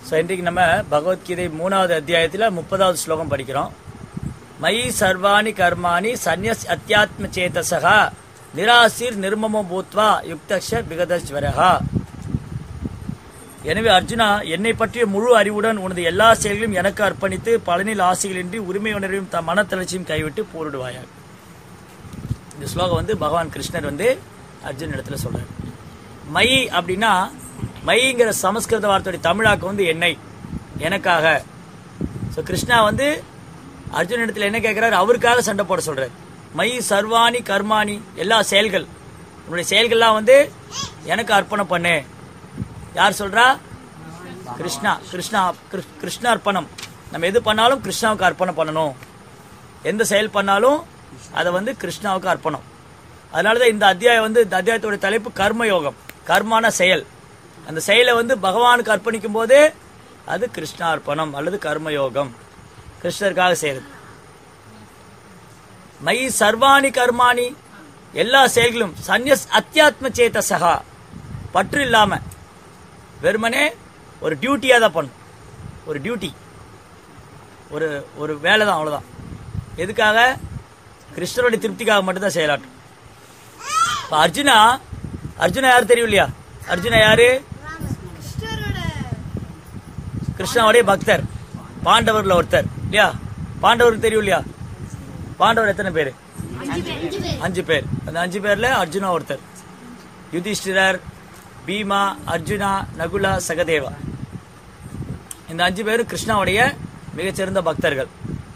So இன்றைக்கு நம்ம பகவத்கீதை மூணாவது அத்தியாயத்தில் முப்பதாவது ஸ்லோகம் படிக்கிறோம் மயி சர்வாணி கர்மாணி சந்யஸ் அத்தியாத்ம சேதசகா நிராசிர் நிர்மமோ பூத்வா யுக்தக்ஷ பிகதஸ்வரகா எனவே அர்ஜுனா என்னை பற்றிய முழு அறிவுடன் உனது எல்லா செயல்களையும் எனக்கு அர்ப்பணித்து பலனில் ஆசைகளின்றி உரிமை உணர்வையும் த மனத்தளர்ச்சியும் கைவிட்டு போரிடுவாயாக இந்த ஸ்லோகம் வந்து பகவான் கிருஷ்ணர் வந்து அர்ஜுன் இடத்துல சொல்றாரு மை அப்படின்னா மைங்கிற சமஸ்கிருத வார்த்தையுடைய தமிழாக்கம் வந்து என்னை எனக்காக ஸோ கிருஷ்ணா வந்து அர்ஜுன் இடத்துல என்ன கேட்கிறாரு அவருக்காக சண்டை போட சொல்றாரு மை சர்வாணி கர்மாணி எல்லா செயல்கள் உன்னுடைய செயல்கள்லாம் வந்து எனக்கு அர்ப்பணம் பண்ணு யார் சொல்றா கிருஷ்ணா கிருஷ்ணா கிருஷ்- கிருஷ்ண அர்ப்பணம் நம்ம எது பண்ணாலும் கிருஷ்ணாவுக்கு அர்ப்பணம் பண்ணணும் எந்த செயல் பண்ணாலும் அதை வந்து கிருஷ்ணாவுக்கு அர்ப்பணம் அதனாலதான் இந்த அத்தியாயம் வந்து இந்த அத்தியாயத்தோட தலைப்பு கர்ம யோகம் கர்மான செயல் அந்த செயலை வந்து பகவானுக்கு அர்ப்பணிக்கும் போது அது கிருஷ்ணா அர்ப்பணம் அல்லது கர்ம யோகம் கிருஷ்ணருக்காக செய்யறது மை சர்வாணி கர்மாணி எல்லா செயல்களும் சந்யஸ் அத்தியாத்ம சேதசகா பற்று இல்லாம வெறுமனே ஒரு டியூட்டியா தான் பண்ணும் ஒரு டியூட்டி ஒரு ஒரு வேலை தான் அவ்வளவுதான் எதுக்காக கிருஷ்ணருடைய திருப்திக்காக மட்டும்தான் செயலாட்டும் இப்ப அர்ஜுனா அர்ஜுனா யாரு தெரியும் இல்லையா அர்ஜுனா யாரு கிருஷ்ணாவுடைய பக்தர் பாண்டவர்ல ஒருத்தர் இல்லையா பாண்டவருக்கு தெரியும் இல்லையா பாண்டவர் எத்தனை பேரு அஞ்சு பேர் அந்த அஞ்சு பேர்ல அர்ஜுனா ஒருத்தர் யுதிஷ்டிரர் பீமா அர்ஜுனா நகுலா சகதேவா இந்த அஞ்சு பேரும் கிருஷ்ணாவுடைய மிகச்சிறந்த பக்தர்கள்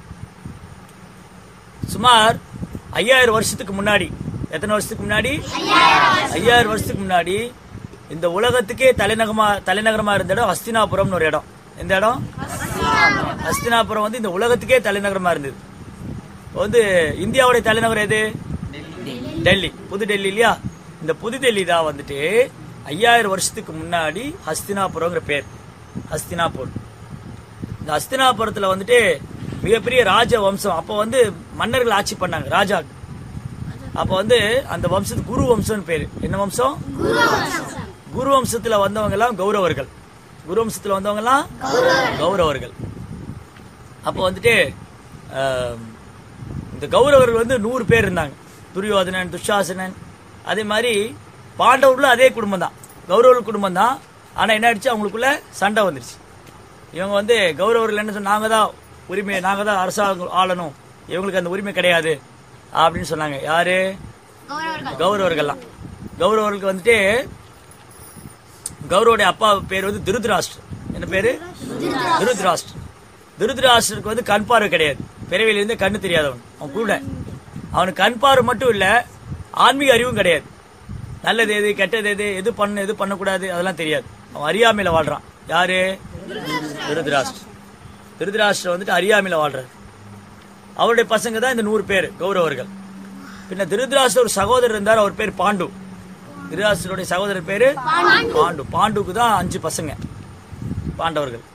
சுமார் ஐயாயிரம் வருஷத்துக்கு முன்னாடி எத்தனை வருஷத்துக்கு முன்னாடி ஐயாயிரம் வருஷத்துக்கு முன்னாடி இந்த உலகத்துக்கே தலைநகரமா தலைநகரமா இருந்த இடம் ஹஸ்தினாபுரம்னு ஒரு இடம் எந்த இடம் ஹஸ்தினாபுரம் வந்து இந்த உலகத்துக்கே தலைநகரமா இருந்தது இப்ப வந்து இந்தியாவுடைய தலைநகரம் எது டெல்லி புது டெல்லி இல்லையா இந்த புது டெல்லி தான் வந்துட்டு ஐயாயிரம் வருஷத்துக்கு முன்னாடி ஹஸ்தினாபுரங்கிற பேர் ஹஸ்தினாபுர் இந்த ஹஸ்தினாபுரத்துல வந்துட்டு மிகப்பெரிய ராஜ வம்சம் அப்போ வந்து மன்னர்கள் ஆட்சி பண்ணாங்க ராஜா அப்ப வந்து அந்த வம்சத்துக்கு குரு வம்சம்னு பேரு என்ன வம்சம் குரு வம்சத்துல வந்தவங்க எல்லாம் கௌரவர்கள் குரு வம்சத்துல வந்தவங்க எல்லாம் கௌரவர்கள் அப்போ வந்துட்டு ஆம், இந்த கௌரவர்கள் வந்து நூறு பேர் இருந்தாங்க துரியோதனன் துஷாசனன் அதே மாதிரி பாண்டவர்களும் அதே குடும்பம் தான் கௌரவர்கள் குடும்பம் தான் ஆனா என்ன ஆயிடுச்சு அவங்களுக்குள்ள சண்டை வந்துருச்சு இவங்க வந்து கௌரவர்கள் என்ன சொன்னாங்க நாங்க தான் உரிமை நாங்க தான் அரசாங்கம் ஆளணும் இவங்களுக்கு அந்த உரிமை கிடையாது அப்படின்னு சொன்னாங்க யாரு கௌரவர்கள்லாம் கௌரவர்களுக்கு வந்துட்டு கௌரவோடைய அப்பா பேர் வந்து திருதராஷ்டிர என்ன பேரு திருதராஷ்டிர திருதராஷ்டருக்கு வந்து கண் பார்வை கிடையாது பிறவியில இருந்து கண்ணு தெரியாதவன் அவன் கூட அவனுக்கு கண் பார்வை மட்டும் இல்ல ஆன்மீக அறிவும் கிடையாது நல்லது எது கெட்டது எது எது பண்ணு எது பண்ணக்கூடாது அதெல்லாம் தெரியாது அவன் அறியாமையில வாழ்றான் யாரு திருதராஷ்டிர திருதராஷ்டிர வந்துட்டு அறியாமையில வாழ்றாரு அவருடைய பசங்க தான் இந்த நூறு பேர் கௌரவர்கள் பின்ன திருதராஷ்டிர ஒரு சகோதரர் இருந்தார் அவர் பேர் பாண்டு திருதராஷ்டிரோடைய சகோதரர் பேரு பாண்டு பாண்டுக்கு தான் அஞ்சு பசங்க பாண்டவர்கள்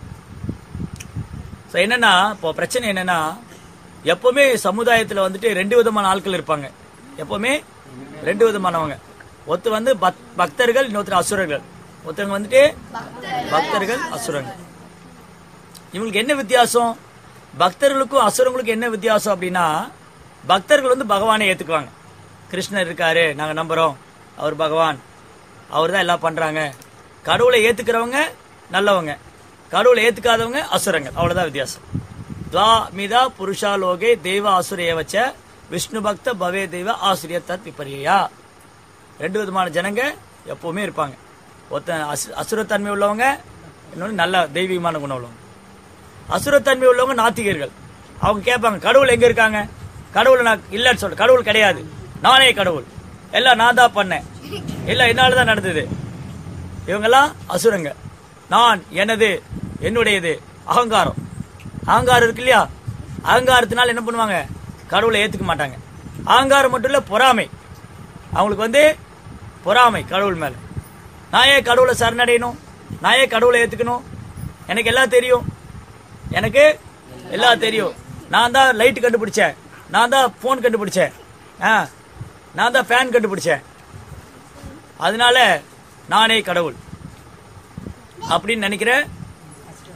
ஸோ என்னன்னா இப்போ பிரச்சனை என்னன்னா எப்பவுமே சமுதாயத்துல வந்துட்டு ரெண்டு விதமான ஆட்கள் இருப்பாங்க எப்பவுமே ரெண்டு விதமானவங்க ஒருத்தர் வந்து பக்- பக்தர்கள் இன்னொருத்தர் அசுரர்கள் ஒருத்தவங்க வந்துட்டு பக்தர்கள் அசுரங்கள் இவங்களுக்கு என்ன வித்தியாசம் பக்தர்களுக்கும் அசுரங்களுக்கும் என்ன வித்தியாசம் அப்படின்னா பக்தர்கள் வந்து பகவானை ஏத்துக்குவாங்க கிருஷ்ணர் இருக்காரு நாங்க நம்புறோம் அவர் பகவான் அவர் தான் எல்லாம் பண்றாங்க கடவுளை ஏத்துக்கிறவங்க நல்லவங்க கடவுளை ஏத்துக்காதவங்க அசுரங்கள் அவ்வளவுதான் வித்தியாசம் துவா மிதா புருஷா லோகே தெய்வ அசுரேவச்ச விஷ்ணு பக்த பவே தெய்வ ஆசிரிய தத் விபரியா ரெண்டு விதமான ஜனங்க எப்பவுமே இருப்பாங்க ஒருத்தன் அசு அசுரத்தன்மை உள்ளவங்க இன்னொன்று நல்ல தெய்வீகமான குணம் உள்ளவங்க அசுரத்தன்மை உள்ளவங்க நாத்திகர்கள் அவங்க கேட்பாங்க கடவுள் எங்க இருக்காங்க கடவுள் நான் இல்லைன்னு சொல்ல கடவுள் கிடையாது நானே கடவுள் எல்லாம் நான் தான் பண்ணேன் எல்லாம் என்னால தான் நடந்தது இவங்கெல்லாம் அசுரங்க நான் எனது என்னுடையது அகங்காரம் அகங்காரம் இருக்கு இல்லையா அகங்காரத்தினால என்ன பண்ணுவாங்க கடவுளை ஏத்துக்க மாட்டாங்க அகங்காரம் மட்டும் இல்ல பொறாமை அவங்களுக்கு வந்து பொறாமை கடவுள் மேல நான் ஏன் கடவுளை சரணடையணும் நான் ஏன் கடவுளை ஏத்துக்கணும் எனக்கு எல்லாம் தெரியும் எனக்கு எல்லாம் தெரியும் நான் தான் லைட் கண்டுபிடிச்சேன் நான் தான் போன் கண்டுபிடிச்சேன் ஆ நான் தான் ஃபேன் கண்டுபிடிச்சேன் அதனால நானே கடவுள் அப்படின்னு நினைக்கிற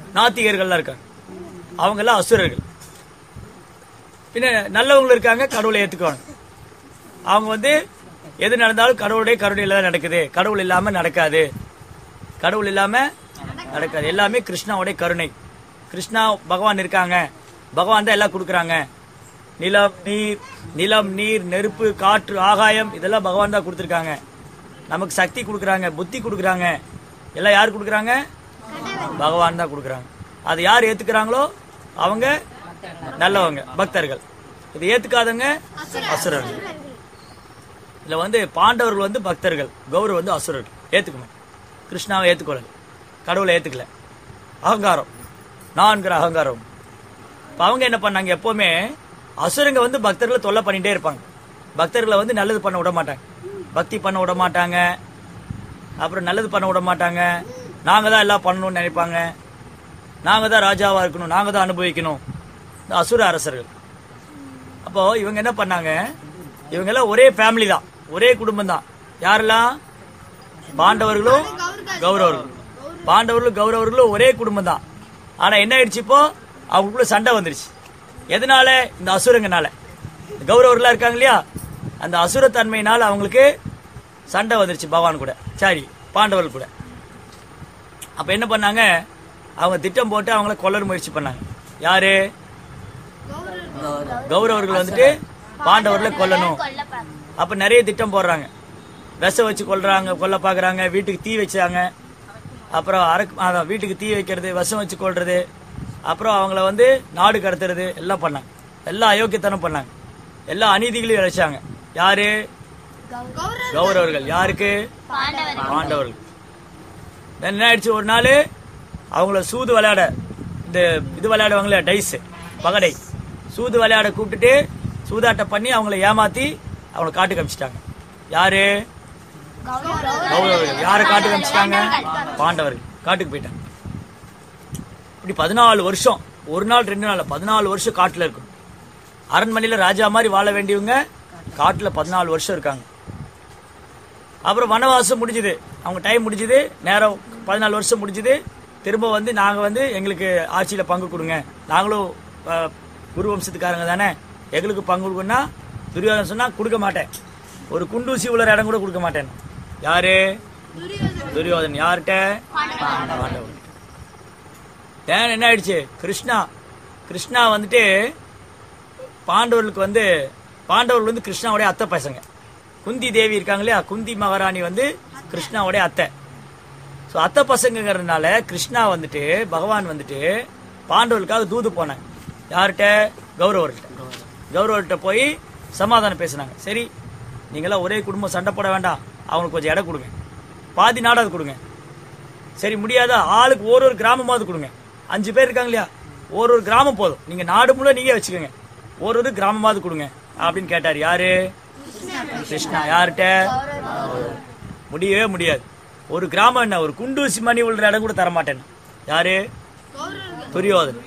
நாத்திகர்கள்லாம் இருக்காங்க அவங்க எல்லாம் அசுரர்கள் பின்ன நல்லவங்க இருக்காங்க கடவுளை ஏத்துக்குவாங்க அவங்க வந்து எது நடந்தாலும் கடவுளுடைய கருணையில தான் நடக்குது கடவுள் இல்லாம நடக்காது கடவுள் இல்லாம நடக்காது எல்லாமே கிருஷ்ணாவுடைய கருணை கிருஷ்ணா பகவான் இருக்காங்க பகவான் தான் எல்லாம் கொடுக்குறாங்க நிலம் நீர் நிலம் நீர் நெருப்பு காற்று ஆகாயம் இதெல்லாம் பகவான் தான் கொடுத்துருக்காங்க நமக்கு சக்தி கொடுக்குறாங்க புத்தி கொடுக்குறாங்க எல்லாம் யார் கொடுக்குறாங்க பகவான் தான் கொடுக்குறாங்க அது யார் ஏத்துக்கிறாங்களோ அவங்க நல்லவங்க பக்தர்கள் இது ஏத்துக்காதவங்க அசுரர்கள் இதுல வந்து பாண்டவர்கள் வந்து பக்தர்கள் கௌரவ் வந்து அசுரர்கள் ஏத்துக்குமே கிருஷ்ணாவை ஏத்துக்கொள்ள கடவுளை ஏத்துக்கல அகங்காரம் நான்கிற அகங்காரம் இப்ப அவங்க என்ன பண்ணாங்க எப்பவுமே அசுரங்க வந்து பக்தர்களை தொல்லை பண்ணிட்டே இருப்பாங்க பக்தர்களை வந்து நல்லது பண்ண விட மாட்டாங்க பக்தி பண்ண விட மாட்டாங்க அப்புறம் நல்லது பண்ண விட மாட்டாங்க நாங்க தான் எல்லாம் பண்ணணும்னு நினைப்பாங்க நாங்க தான் ராஜாவா இருக்கணும் நாங்க தான் அனுபவிக்கணும் இந்த அசுர அரசர்கள் அப்போ இவங்க என்ன பண்ணாங்க இவங்க எல்லாம் ஒரே ஃபேமிலி தான் ஒரே குடும்பம் தான் யாரெல்லாம் பாண்டவர்களும் கௌரவர்களும் பாண்டவர்களும் கௌரவர்களும் ஒரே குடும்பம் தான் ஆனா என்ன ஆயிடுச்சு இப்போ அவங்களுக்குள்ள சண்டை வந்துருச்சு எதனால இந்த அசுரங்கனால இந்த கௌரவர்களா இருக்காங்க இல்லையா அந்த அசுரத்தன்மையினால அவங்களுக்கு சண்டை வந்துருச்சு பகவான் கூட சரி பாண்டவர்கள் கூட அப்ப என்ன பண்ணாங்க அவங்க திட்டம் போட்டு அவங்கள கொல்லற முயற்சி பண்ணாங்க யாரு கௌரவர்கள் வந்துட்டு பாண்டவர்களை கொல்லணும் அப்ப நிறைய திட்டம் போடுறாங்க விஷம் வச்சு கொல்றாங்க கொல்ல பாக்குறாங்க வீட்டுக்கு தீ வச்சாங்க அப்புறம் அரக்கு அதான் வீட்டுக்கு தீ வைக்கிறது விஷம் வச்சு கொல்றது அப்புறம் அவங்கள வந்து நாடு கடத்துறது எல்லாம் பண்ணாங்க எல்லாம் அயோக்கியத்தனம் பண்ணாங்க எல்லா அநீதிகளையும் இழைச்சாங்க யாரு கௌரவர்கள் யாருக்கு பாண்டவர்கள் then என்ன ஆயிடுச்சு ஒரு நாள் அவங்கள சூது விளையாட இந்த இது விளையாடுவாங்களே டைஸ் பகடை சூது விளையாட கூப்பிட்டுட்டு சூதாட்டம் பண்ணி அவங்கள ஏமாத்தி அவங்கள காட்டு காமிச்சிட்டாங்க யாரு கௌரவர்கள் யாரை காட்டு காமிச்சிட்டாங்க பாண்டவர்கள் காட்டுக்கு போயிட்டாங்க இப்படி பதினாலு வருஷம் ஒரு நாள் ரெண்டு நாள் பதினாலு வருஷம் காட்டுல இருக்கும் அரண்மனையில ராஜா மாதிரி வாழ வேண்டியவங்க காட்டுல பதினாலு வருஷம் இருக்காங்க அப்புறம் வனவாசம் முடிஞ்சுது அவங்க டைம் முடிஞ்சுது நேரம் பதினாலு வருஷம் முடிஞ்சுது திரும்ப வந்து நாங்க வந்து எங்களுக்கு ஆட்சியில பங்கு கொடுங்க நாங்களும் அஹ், குரு வம்சத்துக்காரங்க தானே எங்களுக்கு பங்கு கொடுக்கணும்னா துரியோதனன் சொன்னா கொடுக்க மாட்டேன் ஒரு குண்டூசி உள்ள இடம் கூட கொடுக்க மாட்டேன் யாரு துரியோதன் யார்கிட்ட பாண்டவன் தேன் என்ன ஆயிடுச்சு கிருஷ்ணா கிருஷ்ணா வந்துட்டு பாண்டவர்களுக்கு வந்து பாண்டவர்கள் வந்து கிருஷ்ணாவுடைய அத்தை பசங்க குந்தி தேவி இருக்காங்க இல்லையா குந்தி மகாராணி வந்து கிருஷ்ணாவுடைய அத்தை ஸோ அத்தை பசங்கங்கிறதுனால கிருஷ்ணா வந்துட்டு பகவான் வந்துட்டு பாண்டவர்களுக்காக தூது போனாங்க யார்கிட்ட கௌரவர்கிட்ட கௌரவர்கிட்ட போய் சமாதானம் பேசினாங்க சரி நீங்களாம் ஒரே குடும்பம் சண்டை போட வேண்டாம் அவங்களுக்கு கொஞ்சம் இடம் கொடுங்க பாதி நாடாவது கொடுங்க சரி முடியாதா ஆளுக்கு ஒரு ஒரு கிராமமாவது கொடுங்க அஞ்சு பேர் இருக்காங்க இல்லையா ஒரு ஒரு கிராமம் போதும் நீங்க நாடு முழு நீங்க வச்சுக்கோங்க ஒரு ஒரு கிராமமாவது கொடுங்க அப்படின்னு கேட்டார் யாரு கிருஷ்ணா யார்கிட்ட முடியவே முடியாது ஒரு கிராமம் என்ன ஒரு குண்டூசி மணி உள்ள இடம் கூட தர மாட்டேன் யாரு துரியோதன்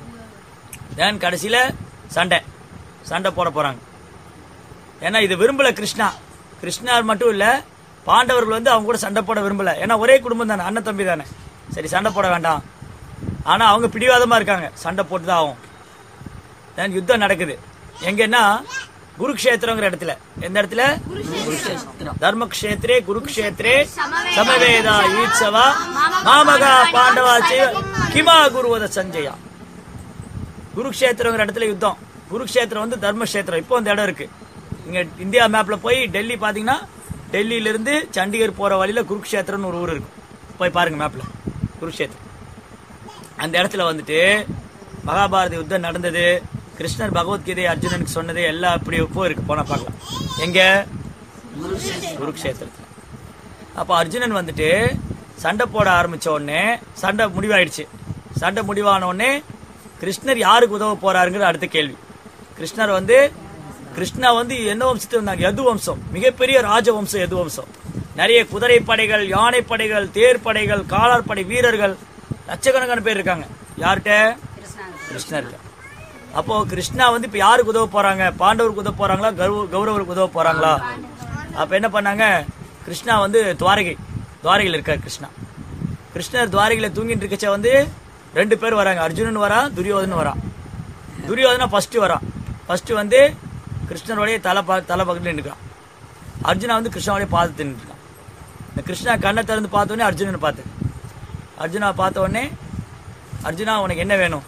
தேன் கடைசியில சண்டை சண்டை போட போறாங்க ஏன்னா இது விரும்பல கிருஷ்ணா கிருஷ்ணார் மட்டும் இல்ல பாண்டவர்கள் வந்து அவங்க கூட சண்டை போட விரும்பல ஏன்னா ஒரே குடும்பம் தானே அண்ணன் தம்பி தானே சரி சண்டை போட வேண்டாம் ஆனா அவங்க பிடிவாதமா இருக்காங்க சண்டை போட்டு தான் ஆகும் then யுத்தம் நடக்குது எங்கன்னா குருக்ஷேத்திரங்கிற இடத்துல எந்த இடத்துல தர்மக்ஷேத்ரே குருக்ஷேத்ரே சமவேதா ஈட்சவா மாமகா பாண்டவா செய்வ கிமா குருவத சஞ்சயா குருக்ஷேத்திரங்கிற இடத்துல யுத்தம் குருக்ஷேத்திரம் வந்து தர்மக்ஷேத்திரம் இப்போ அந்த இடம் இருக்கு இங்க இந்தியா மேப்ல போய் டெல்லி பாத்தீங்கன்னா டெல்லியில இருந்து சண்டிகர் போற வழியில குருக்ஷேத்திரம்னு ஒரு ஊர் இருக்கு போய் பாருங்க மேப்ல குருக்ஷேத்திரம் அந்த இடத்துல வந்துட்டு மகாபாரத யுத்தம் நடந்தது கிருஷ்ணர் பகவத்கீதை அர்ஜுனனுக்கு சொன்னது எல்லாம் அப்படி இப்போ இருக்கு போனா பார்க்கலாம் எங்க குருக்ஷேத்திரத்துல அப்ப அர்ஜுனன் வந்துட்டு சண்டை போட ஆரம்பிச்ச உடனே சண்டை முடிவாயிடுச்சு சண்டை முடிவான உடனே கிருஷ்ணர் யாருக்கு உதவ போறாருங்கிற அடுத்த கேள்வி கிருஷ்ணர் வந்து கிருஷ்ணா வந்து என்ன வம்சத்துல இருந்தாங்க யது வம்சம் மிகப்பெரிய ராஜ வம்சம் யது வம்சம் நிறைய குதிரை படைகள் யானை படைகள் தேர் படைகள் காலார் படை வீரர்கள் லட்சக்கணக்கான பேர் இருக்காங்க யார்கிட்ட கிருஷ்ணர்கிட்ட அப்போ கிருஷ்ணா வந்து இப்ப யாருக்கு உதவ போறாங்க பாண்டவருக்கு உதவ போறாங்களா கௌரவ- கௌரவருக்கு உதவ போறாங்களா அப்ப என்ன பண்ணாங்க கிருஷ்ணா வந்து துவாரகை துவாரகையில் இருக்கார் கிருஷ்ணா கிருஷ்ணர் துவாரகையில தூங்கிட்டு இருக்கச்ச வந்து ரெண்டு பேர் வராங்க அர்ஜுனன் வரான் துரியோதனன் வரான் துரியோதனா ஃபர்ஸ்ட் வரான் ஃபர்ஸ்ட் வந்து கிருஷ்ணனுடைய தலை பா தலை பக்கத்துல நின்றுக்கான் அர்ஜுனா வந்து கிருஷ்ணனுடைய பாதத்தை நின்றுக்கான் இந்த கிருஷ்ணா கண்ணை திறந்து பார்த்த உடனே அர்ஜுனனை பார்த்தேன் அர்ஜுனா பார்த்த உடனே அர்ஜுனா உனக்கு என்ன வேணும்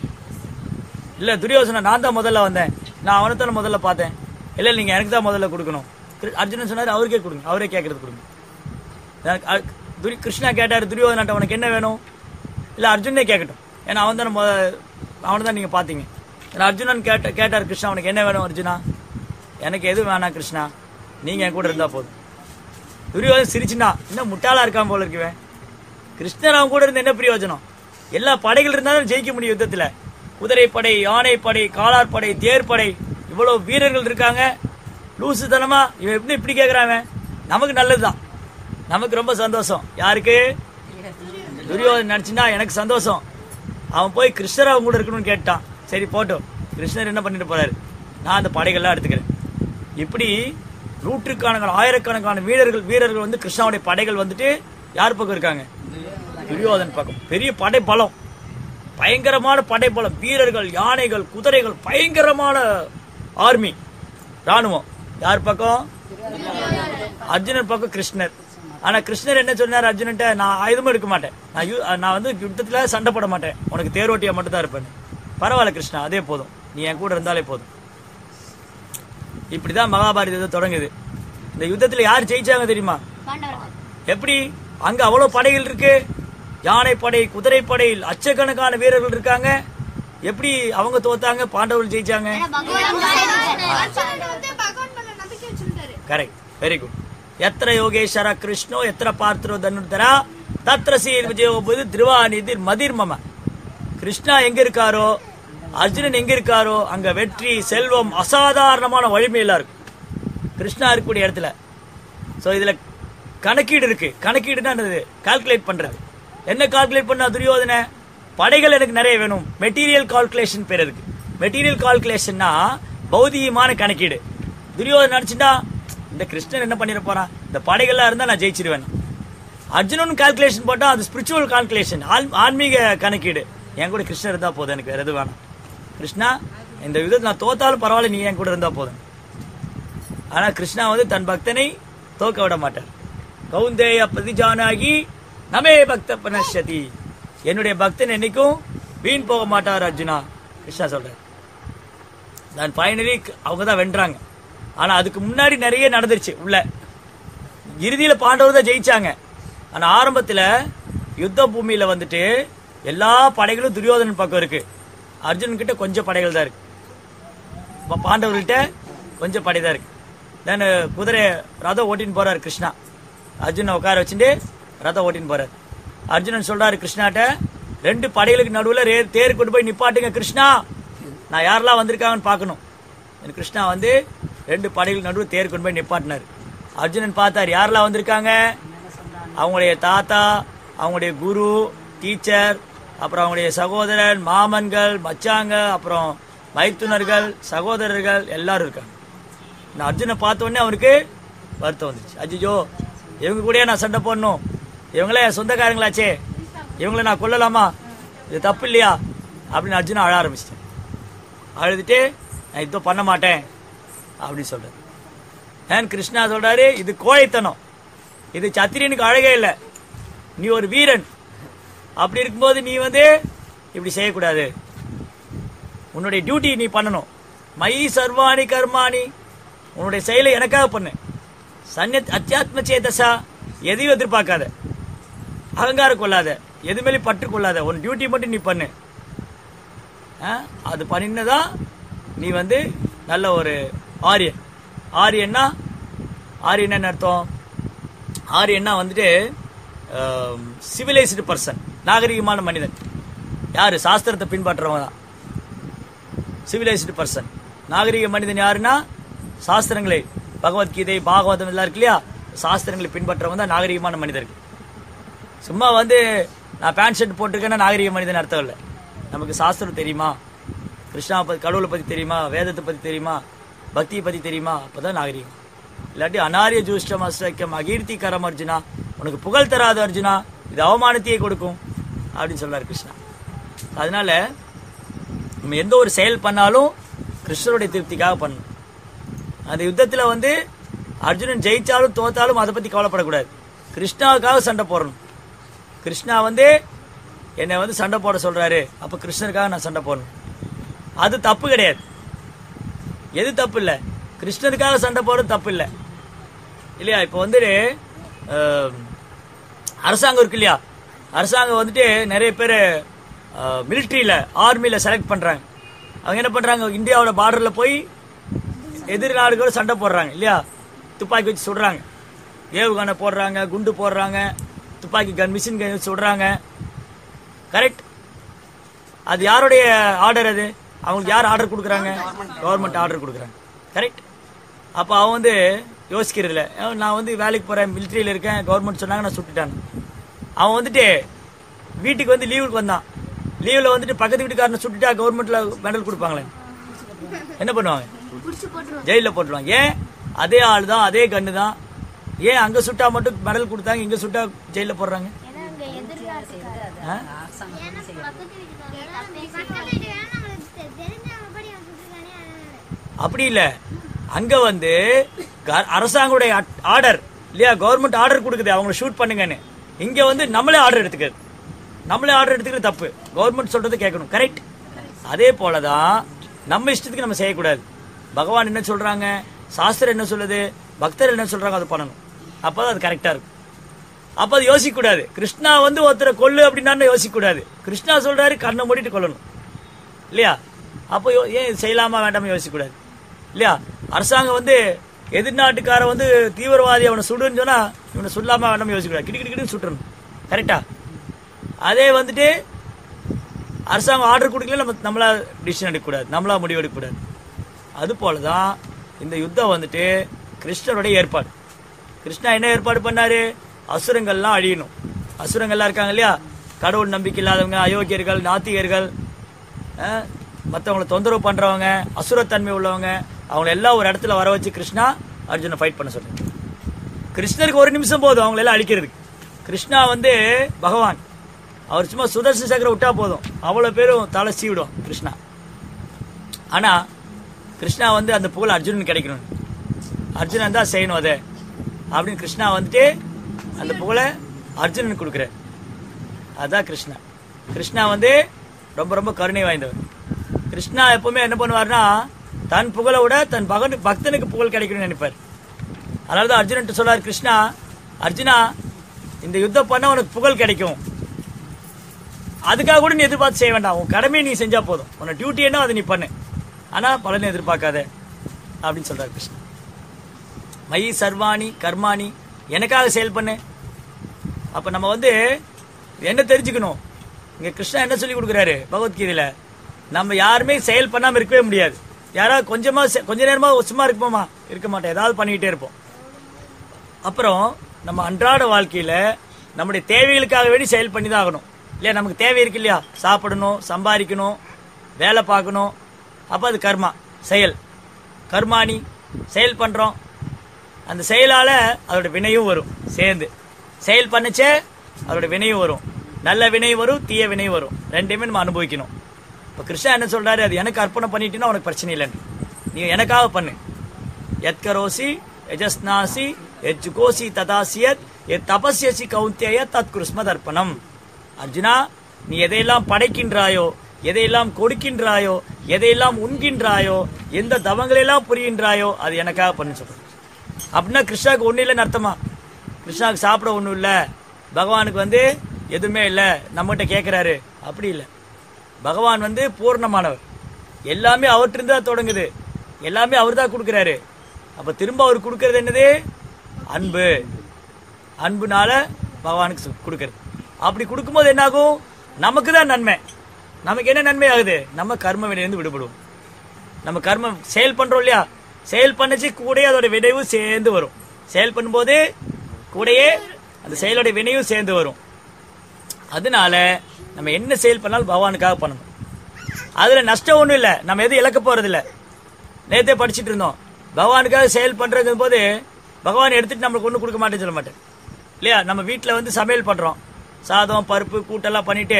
இல்ல துரியோசனா நான் தான் முதல்ல வந்தேன் நான் அவனை தானே முதல்ல பார்த்தேன் இல்ல நீங்க எனக்கு தான் முதல்ல கொடுக்கணும் கிரு- அர்ஜுனன் சொன்னாரு அவருக்கே கொடுங்க அவரே கேட்கறது கொடுங்க எனக்கு அ- துரி- கிருஷ்ணா கேட்டாரு துரியோதனாட்ட உனக்கு என்ன வேணும் இல்ல அர்ஜுனே கேட்கட்டும் ஏன்னா அவன் தானே அவனை தான் நீங்க பாத்தீங்க ஏன்னா அர்ஜுனன் கேட்ட கேட்டார் கிருஷ்ணா உனக்கு என்ன வேணும் அர்ஜுனா எனக்கு எதுவும் வேணாம் கிருஷ்ணா நீங்க என் கூட இருந்தா போதும் துரியோதன் சிரிச்சுனா இன்னும் முட்டாளா இருக்கான் போல இருக்குவேன் கிருஷ்ணர் அவன் கூட இருந்து என்ன பிரயோஜனம் எல்லா படைகள் இருந்தாலும் ஜெயிக்க முடியும் யுத்தத்துல குதிரைப்படை யானைப்படை காலாட்படை தேர்ப்படை இவ்வளவு வீரர்கள் இருக்காங்க லூசுத்தனமா இவன் எப்படி இப்படி கேக்குறான் இவன்? நமக்கு நல்லதுதான் நமக்கு ரொம்ப சந்தோஷம் யாருக்கு துரியோதன் நினைச்சுன்னா எனக்கு சந்தோஷம் அவன் போய் கிருஷ்ணர் அவங்க கூட இருக்கணும்னு கேட்டான் சரி போட்டோம் கிருஷ்ணர் என்ன பண்ணிட்டு போறாரு நான் அந்த படைகள்லாம் எடுத்துக்கிறேன் இப்படி நூற்றுக்கணக்கான ஆயிரக்கணக்கான வீரர்கள் வீரர்கள் வந்து கிருஷ்ணாவுடைய படைகள் வந்துட்டு யார் பக்கம் இருக்காங்க துரியோதன் பக்கம் பெரிய படை பலம் பயங்கரமான படை பலம் வீரர்கள் யானைகள் குதிரைகள் பயங்கரமான ஆர்மி ராணுவம் யார் பக்கம் அர்ஜுனன் பக்கம் கிருஷ்ணர் ஆனா கிருஷ்ணர் என்ன சொன்னார் அர்ஜுனன்ட்ட நான் ஆயுதமும் எடுக்க மாட்டேன் நான் யு- நான் வந்து யுத்தத்துல சண்டை போட மாட்டேன் உனக்கு தேரோட்டியா மட்டும் தான் இருப்பேன் பரவாயில்ல கிருஷ்ணா அதே போதும் நீ என் கூட இருந்தாலே போதும் இப்படிதான் மகாபாரத யுத்தம் தொடங்குது இந்த யுத்தத்துல யார் ஜெயிச்சாங்க தெரியுமா பாண்டவர்கள் எப்படி அங்க அவ்வளவு படைகள் இருக்கு யானைப்படை குதிரைப்படை லட்சக்கணக்கான வீரர்கள் இருக்காங்க எப்படி அவங்க தோத்தாங்க பாண்டவர்கள் ஜெயிச்சாங்க ஏன்னா பகவான் அர்ஜுனன் வந்து பகவான் மேல நம்பிக்கை வச்சிருந்தாரு கரெக்ட் வெரி குட் எத்திர யோகேஸ்வர கிருஷ்ணோ எத்திர பார்த்தரோ தனுர்தரா தத்ர சீர் விஜயோபது திருவாநிதிர் மதிர்மம கிருஷ்ணா எங்க இருக்காரோ அர்ஜுனன் எங்க இருக்காரோ அங்க வெற்றி செல்வம் அசாதாரணமான வலிமையெல்லாம் இருக்கு கிருஷ்ணா இருக்கக்கூடிய இடத்துல சோ இதுல கணக்கீடு இருக்கு கணக்கீடுனா என்னது கால்குலேட் பண்றது என்ன கால்குலேட் பண்ணா துரியோதன படைகள் எனக்கு நிறைய வேணும் மெட்டீரியல் கால்குலேஷன் பேர் இருக்கு மெட்டீரியல் கால்குலேஷன்னா பௌதிகமான கணக்கீடு துரியோதன நினைச்சுட்டா இந்த கிருஷ்ணன் என்ன பண்ணிட போறான் இந்த படைகள்லாம் இருந்தா நான் ஜெயிச்சிருவேன் அர்ஜுனன் கால்குலேஷன் போட்டா அது ஸ்பிரிச்சுவல் கால்குலேஷன் ஆன்மீக கணக்கீடு என் கூட கிருஷ்ணர் இருந்தா போதும் எனக்கு வேற எதுவும் வேணாம் கிருஷ்ணா இந்த விதத்தில் நான் தோத்தாலும் பரவாயில்ல நீ என் கூட இருந்தா போதும் ஆனா கிருஷ்ணா வந்து தன் பக்தனை தோக்க விட மாட்டார் கௌந்தேய பிரதிஜானாகி நமே பக்த பனஷதி என்னுடைய பக்தன் என்னைக்கும் வீண் போக மாட்டார் அர்ஜுனா கிருஷ்ணா சொல்றார் நான் ஃபைனலி அவங்க தான் வென்றாங்க ஆனா அதுக்கு முன்னாடி நிறைய நடந்துருச்சு உள்ள இறுதியில பாண்டவர் தான் ஜெயிச்சாங்க ஆனா ஆரம்பத்துல யுத்த பூமியில வந்துட்டு எல்லா படைகளும் துரியோதனன் பக்கம் இருக்கு அர்ஜுனன் கிட்ட கொஞ்சம் படைகள் தான் இருக்கு பா- பாண்டவர்கிட்ட கொஞ்சம் படை தான் இருக்கு தென் குதிரை ரதம் ஓட்டின்னு போறாரு கிருஷ்ணா அர்ஜுனை உட்கார வச்சுட்டு ரதம் ஓட்டின்னு போறாரு அர்ஜுனன் சொல்றாரு கிருஷ்ணாட்ட ரெண்டு படைகளுக்கு நடுவுல ரே- தேர் கொண்டு போய் நிப்பாட்டுங்க கிருஷ்ணா நான் யாரெல்லாம் வந்திருக்காங்கன்னு பார்க்கணும் தென் கிருஷ்ணா வந்து ரெண்டு படைகளுக்கு நடுவுல தேர் கொண்டு போய் நிப்பாட்டினாரு அர்ஜுனன் பார்த்தாரு யாரெல்லாம் வந்திருக்காங்க அவங்களுடைய தாத்தா அவங்களுடைய குரு டீச்சர் அப்புறம் அவங்களுடைய சகோதரன் மாமன்கள் மச்சாங்க அப்புறம் மைத்துனர்கள் சகோதரர்கள் எல்லாரும் இருக்காங்க நான் அர்ஜுனை பார்த்த உடனே அவருக்கு வருத்தம் வந்துச்சு அஜிஜோ இவங்க கூடயே நான் சண்டை போடணும் இவங்களே என் சொந்தக்காரங்களாச்சே இவங்கள நான் கொல்லலாமா இது தப்பு இல்லையா அப்படின்னு அர்ஜுனா அழ ஆரம்பிச்சிட்டேன் அழுதுட்டு நான் இதோ பண்ண மாட்டேன் அப்படின்னு சொல்றாரு ஏன் கிருஷ்ணா சொல்றாரு இது கோழைத்தனம் இது சத்திரியனுக்கு அழகே இல்லை நீ ஒரு வீரன் அப்படி இருக்கும்போது நீ வந்து இப்படி செய்யக்கூடாது உன்னுடைய டியூட்டி நீ பண்ணணும் மை சர்வாணி கர்மாணி உன்னுடைய செயலை எனக்காக பண்ணு சன்னிய அத்தியாத்ம சேதசா எதையும் எதிர்பார்க்காத அகங்காரம் கொள்ளாத எது மேலே பற்று கொள்ளாத உன் டியூட்டி மட்டும் நீ பண்ணு ஆ? அது பண்ணினதான் நீ வந்து நல்ல ஒரு ஆரியன் ஆரியன்னா ஆரியன் என்ன அர்த்தம் ஆரியன்னா வந்துட்டு சிவிலைஸ்டு பர்சன் நாகரிகமான மனிதன் யாரு சாஸ்திரத்தை பின்பற்றவங்க தான் சிவிலைஸ்டு பர்சன் நாகரிக மனிதன் யாருன்னா சாஸ்திரங்களை பகவத்கீதை பாகவதம் எல்லாம் இருக்கு இல்லையா சாஸ்திரங்களை பின்பற்றவங்க தான் நாகரிகமான மனிதர்கள் சும்மா வந்து நான் பேண்ட் ஷர்ட் போட்டிருக்கேன்னா நாகரிக மனிதன் அர்த்தம் இல்லை நமக்கு சாஸ்திரம் தெரியுமா கிருஷ்ணா பத்தி கடவுளை பத்தி தெரியுமா வேதத்தை பத்தி தெரியுமா பக்தியை பத்தி தெரியுமா அப்பதான் நாகரிகம் இல்லாட்டி அனாரிய ஜூஷ்டம் அஸ்ரக்கம் அகீர்த்தி கரம் அர்ஜுனா உனக்கு புகழ் தராது அர்ஜுனா இது அவமானத்தையே கொடுக்கும் அப்படின்னு சொல்றாரு கிருஷ்ணா அதனால நம்ம எந்த ஒரு செயல் பண்ணாலும் கிருஷ்ணருடைய திருப்திக்காக பண்ணணும் அந்த யுத்தத்துல வந்து அர்ஜுனன் ஜெயிச்சாலும் தோத்தாலும் அதை பத்தி கவலைப்படக்கூடாது கிருஷ்ணாவுக்காக சண்டை போடணும் கிருஷ்ணா வந்து என்னை வந்து சண்டை போட சொல்றாரு அப்ப கிருஷ்ணருக்காக நான் சண்டை போடணும் அது தப்பு கிடையாது எது தப்பு இல்ல கிருஷ்ணருக்காக சண்டை போடுறது தப்பு இல்ல இல்லையா இப்போ வந்து அஹ், அரசாங்கம் இருக்கு இல்லையா அரசாங்கம் வந்துட்டு நிறைய பேர் மிலிட்ரியில ஆர்மியில செலக்ட் பண்றாங்க அவங்க என்ன பண்றாங்க இந்தியாவோட பார்டர்ல போய் எதிர் நாடுகளோட சண்டை போடுறாங்க இல்லையா துப்பாக்கி வச்சு சுடுறாங்க ஏவுகணை போடுறாங்க குண்டு போடுறாங்க துப்பாக்கி கன் மிஷின் கன் வச்சு சுடுறாங்க கரெக்ட் அது யாருடைய ஆர்டர் அது அவங்களுக்கு யார் ஆர்டர் கொடுக்குறாங்க கவர்மெண்ட் ஆர்டர் கொடுக்குறாங்க கரெக்ட் அப்போ அவன் வந்து யோசிக்கிறது இல்ல அவன் நான் வந்து வேலைக்கு போறேன் மிலிட்ரியில இருக்கேன் கவர்மெண்ட் சொன்னாங்க நான் சுட்டுட்டான் அவன் வந்துட்டு வீட்டுக்கு வந்து லீவுக்கு வந்தான் லீவ்ல வந்துட்டு பக்கத்து வீட்டுக்காரனை சுட்டுட்டா கவர்மெண்ட்ல மெடல் கொடுப்பாங்களே என்ன பண்ணுவாங்க ஜெயில போட்டுருவாங்க ஏன் அதே ஆள் தான் அதே கண்ணு தான் ஏன் அங்க சுட்டா மட்டும் மெடல் கொடுத்தாங்க இங்க சுட்டா ஜெயில போடுறாங்க ஏன்னா அங்க எதிர்காலத்துக்காக ஆ? பக்கத்து வீட்டுக்காரங்க அப்படி இல்ல அங்க வந்து க- அரசாங்கோடைய ஆர்டர் இல்லையா கவர்மெண்ட் ஆர்டர் கொடுக்குது அவங்கள ஷூட் பண்ணுங்கன்னு இங்க வந்து நம்மளே ஆர்டர் எடுத்துக்கிறது நம்மளே ஆர்டர் எடுத்துக்கிறது தப்பு கவர்மெண்ட் சொல்றது கேட்கணும் கரெக்ட் அதே போலதான் நம்ம இஷ்டத்துக்கு நம்ம செய்யக்கூடாது பகவான் என்ன சொல்றாங்க சாஸ்திரம் என்ன சொல்லுது பக்தர் என்ன சொல்றாங்க அதை பண்ணணும் அப்பதான் அது கரெக்டா இருக்கும் அப்ப அது யோசிக்க கூடாது கிருஷ்ணா வந்து ஒருத்தரை கொல்லு அப்படின்னா யோசிக்க கூடாது கிருஷ்ணா சொல்றாரு கண்ணை மூடிட்டு கொல்லணும் இல்லையா அப்போ யோ- ஏன் இது செய்யலாமா வேண்டாமா யோசிக்க கூடாது இல்லையா அரசாங்கம் வந்து எதிர்நாட்டுக்கார வந்து தீவிரவாதி அவனை சுடுன்னு சொன்னா இவனை சுடலாமா வேண்டாமா யோசிக்க கூடாது கிடி கிடி கிடி சுட்டுறணும் கரெக்டா அதே வந்துட்டு அரசாங்கம் ஆர்டர் கொடுக்கல நம்ம நம்மளா டிசிஷன் எடுக்கக்கூடாது நம்மளா முடிவு எடுக்கக்கூடாது அது போலதான் இந்த யுத்தம் வந்துட்டு கிருஷ்ணருடைய ஏற்பாடு கிருஷ்ணா என்ன ஏற்பாடு பண்ணாரு அசுரங்கள்லாம் அழியணும் அசுரங்கள்லாம் இருக்காங்க இல்லையா கடவுள் நம்பிக்கை இல்லாதவங்க அயோக்கியர்கள் நாத்திகர்கள் அஹ், மத்தவங்கள தொந்தரவு பண்றவங்க அசுரத்தன்மை உள்ளவங்க அவங்கள எல்லாம் ஒரு இடத்துல வர வச்சு கிருஷ்ணா அர்ஜுனை ஃபைட் பண்ண சொல்றாரு கிருஷ்ணருக்கு ஒரு நிமிஷம் போதும் அவங்கள எல்லாம் அழிக்கிறதுக்கு கிருஷ்ணா வந்து பகவான் அவர் சும்மா சுதர்சன சக்கரம் விட்டா போதும் அவ்வளவு பேரும் தலை சீவிடும் கிருஷ்ணா ஆனா கிருஷ்ணா வந்து அந்த புகழ் அர்ஜுனன் கிடைக்கணும் அர்ஜுனன் தான் செய்யணும் அதை அப்படின்னு கிருஷ்ணா வந்துட்டு அந்த புகழை அர்ஜுனன் கொடுக்குறார் அதான் கிருஷ்ணா கிருஷ்ணா வந்து ரொம்ப ரொம்ப கருணை வாய்ந்தவர் கிருஷ்ணா எப்பவுமே என்ன பண்ணுவார்னா தன் புகழை விட தன் பகன் பக்தனுக்கு புகழ் கிடைக்கணும்னு நினைப்பார் அதனாலதான் அர்ஜுனன் சொல்றாரு கிருஷ்ணா அர்ஜுனா இந்த யுத்தம் பண்ண உனக்கு புகழ் கிடைக்கும் அதுக்காக கூட நீ எதிர்பார்த்து செய்ய வேண்டாம் உன் கடமையை நீ செஞ்சா போதும் உன்னை டியூட்டி என்ன அதை நீ பண்ணு ஆனா பலனை எதிர்பார்க்காத அப்படின்னு சொல்றாரு கிருஷ்ணா மயி சர்வாணி கர்மாணி எனக்காக செயல் பண்ணு அப்ப நம்ம வந்து என்ன தெரிஞ்சுக்கணும் இங்க கிருஷ்ணா என்ன சொல்லி கொடுக்குறாரு பகவத்கீதையில நம்ம யாருமே செயல் பண்ணாம இருக்கவே முடியாது யாராவது கொஞ்சமா செ- கொஞ்ச நேரமா சும்மா இருப்போமா இருக்க மாட்டோம் ஏதாவது பண்ணிக்கிட்டே இருப்போம் அப்புறம் நம்ம அன்றாட வாழ்க்கையில நம்முடைய தேவைகளுக்காக வேண்டி செயல் பண்ணி தான் ஆகணும் இல்லையா நமக்கு தேவை இருக்கு இல்லையா சாப்பிடணும் சம்பாதிக்கணும் வேலை பார்க்கணும் அப்ப அது கர்மா செயல் கர்மாணி செயல் பண்றோம் அந்த செயலால அதோட வினையும் வரும் சேர்ந்து செயல் பண்ணுச்சே அதோட வினையும் வரும் நல்ல வினை வரும் தீய வினை வரும் ரெண்டையுமே நம்ம அனுபவிக்கணும் இப்ப கிருஷ்ணா என்ன சொல்றாரு அது எனக்கு அர்ப்பணம் பண்ணிட்டீங்கன்னா உனக்கு பிரச்சனை இல்லைன்னு நீ எனக்காக பண்ணு எத்கரோசி யஜஸ்நாசி எஜ்ஜுகோசி ததாசியத் எத் தபஸ்யசி கௌந்தேய தத் குருஸ்மத் அர்ப்பணம் அர்ஜுனா நீ எதையெல்லாம் படைக்கின்றாயோ எதையெல்லாம் கொடுக்கின்றாயோ எதையெல்லாம் உண்கின்றாயோ எந்த தவங்களெல்லாம் புரிகின்றாயோ அது எனக்காக பண்ணு சொல்றேன் அப்படின்னா கிருஷ்ணாவுக்கு ஒண்ணு இல்லைன்னு அர்த்தமா கிருஷ்ணாவுக்கு சாப்பிட ஒண்ணும் இல்ல பகவானுக்கு வந்து எதுவுமே இல்ல நம்மகிட்ட கேக்குறாரு அப்படி இல்ல பகவான் வந்து பூர்ணமானவர் எல்லாமே அவர்கிட்ட தான் தொடங்குது எல்லாமே அவர் தான் கொடுக்கிறாரு அப்ப திரும்ப அவர் கொடுக்கறது என்னது அன்பு அன்புனால பகவானுக்கு சு- கொடுக்கறது அப்படி கொடுக்கும்போது என்னாகும் நமக்கு தான் நன்மை நமக்கு என்ன நன்மை ஆகுது நம்ம கர்ம வினையிலிருந்து விடுபடுவோம் நம்ம கர்மம் செயல் பண்றோம் இல்லையா செயல் பண்ணச்சு கூடயே அதோட வினைவும் சேர்ந்து வரும் செயல் பண்ணும்போது கூடயே அந்த செயலோட வினையும் சேர்ந்து வரும் அதனால நம்ம என்ன செயல் பண்ணாலும் பகவானுக்காக பண்ணணும் அதுல நஷ்டம் ஒண்ணும் இல்ல நம்ம எதுவும் இழக்க போறது இல்ல நேத்தே படிச்சிட்டு இருந்தோம் பகவானுக்காக செயல் பண்றது போது பகவான் எடுத்துட்டு நம்மளுக்கு ஒண்ணு கொடுக்க மாட்டேன்னு சொல்ல மாட்டேன் இல்லையா நம்ம வீட்ல வந்து சமையல் பண்றோம் சாதம் பருப்பு கூட்டெல்லாம் பண்ணிட்டு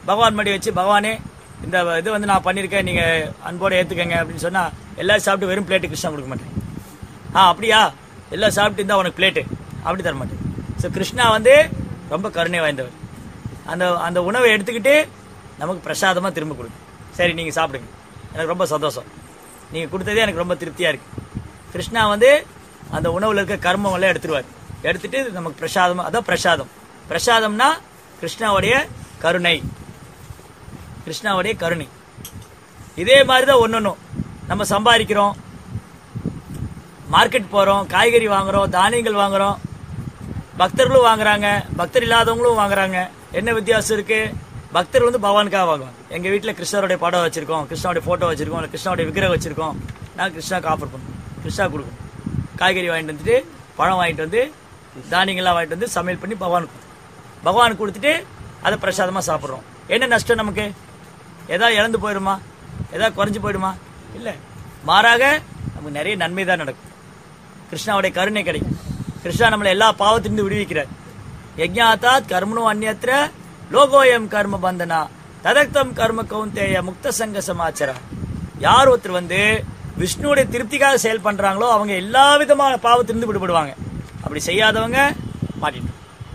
பகவான் மடி வச்சு பகவானே இந்த இது வந்து நான் பண்ணியிருக்கேன் நீங்க அன்போட ஏத்துக்கங்க அப்படின்னு சொன்னா எல்லாரும் சாப்பிட்டு வெறும் பிளேட்டு கிருஷ்ணா கொடுக்க மாட்டேன் ஆ அப்படியா எல்லாம் சாப்பிட்டு இருந்தா உனக்கு பிளேட்டு அப்படி தர மாட்டேன் ஸோ கிருஷ்ணா வந்து ரொம்ப கருணை வாய்ந்தவர் அந்த அந்த உணவை எடுத்துக்கிட்டு நமக்கு பிரசாதமா திரும்ப கொடுக்கும் சரி நீங்க சாப்பிடுங்க எனக்கு ரொம்ப சந்தோஷம் நீங்க கொடுத்ததே எனக்கு ரொம்ப திருப்தியா இருக்கு கிருஷ்ணா வந்து அந்த உணவுல இருக்க கர்மம் எல்லாம் எடுத்துருவார் எடுத்துட்டு நமக்கு பிரசாதம் அதான் பிரசாதம் பிரசாதம்னா கிருஷ்ணாவுடைய கருணை கிருஷ்ணாவுடைய கருணை இதே மாதிரி தான் ஒன்னொன்னும் நம்ம சம்பாதிக்கிறோம் மார்க்கெட் போறோம் காய்கறி வாங்குறோம் தானியங்கள் வாங்குறோம் பக்தர்களும் வாங்குறாங்க பக்தர் இல்லாதவங்களும் வாங்குறாங்க என்ன வித்தியாசம் இருக்கு பக்தர் வந்து பகவானுக்காக வாங்குவாங்க எங்க வீட்டுல கிருஷ்ணருடைய படம் வச்சிருக்கோம் கிருஷ்ணாவுடைய போட்டோ வச்சிருக்கோம் இல்ல கிருஷ்ணாவுடைய விக்கிரகம் வச்சிருக்கோம் நான் கிருஷ்ணாக்கு ஆஃபர் பண்ணுவோம் கிருஷ்ணா கொடுக்கும் காய்கறி வாங்கிட்டு வந்துட்டு பழம் வாங்கிட்டு வந்து தானியங்கள்லாம் வாங்கிட்டு வந்து சமையல் பண்ணி பகவானுக்கு கொடுப்போம். பகவானுக்கு கொடுத்துட்டு அதை பிரசாதமா சாப்பிடுறோம் என்ன நஷ்டம் நமக்கு ஏதாவது இழந்து போயிடுமா ஏதாவது குறைஞ்சு போயிடுமா இல்ல மாறாக நமக்கு நிறைய நன்மை தான் நடக்கும் கிருஷ்ணாவுடைய கருணை கிடைக்கும் கிருஷ்ணா நம்மளை எல்லா பாவத்திலிருந்து விடுவிக்கிறார் யஜ்ஞாத்தாத் கர்மனோ அந்நியத்திர லோகோயம் கர்ம பந்தனா ததக்தம் கர்ம கௌந்தேய முக்த சங்க சமாச்சாரா யார் ஒருத்தர் வந்து விஷ்ணுவுடைய திருப்திக்காக செயல் பண்றாங்களோ அவங்க எல்லா விதமான பாவத்திலிருந்து விடுபடுவாங்க அப்படி செய்யாதவங்க மாட்டிட்டு